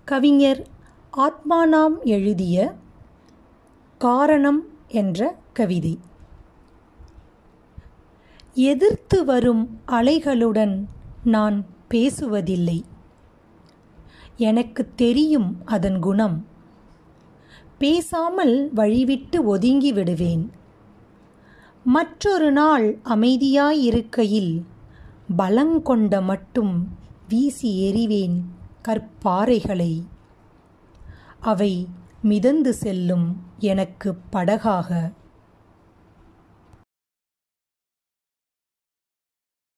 கவிஞர் ஆத்மானாம் எழுதிய காரணம் என்ற கவிதை எதிர்த்து வரும் அலைகளுடன் நான் பேசுவதில்லை எனக்கு தெரியும் அதன் குணம் பேசாமல் வழிவிட்டு ஒதுங்கி விடுவேன் மற்றொரு நாள் அமைதியாயிருக்கையில் பலங்கொண்ட மட்டும் வீசி எறிவேன் கற்பாறைகளை அவை மிதந்து செல்லும் எனக்கு படகாக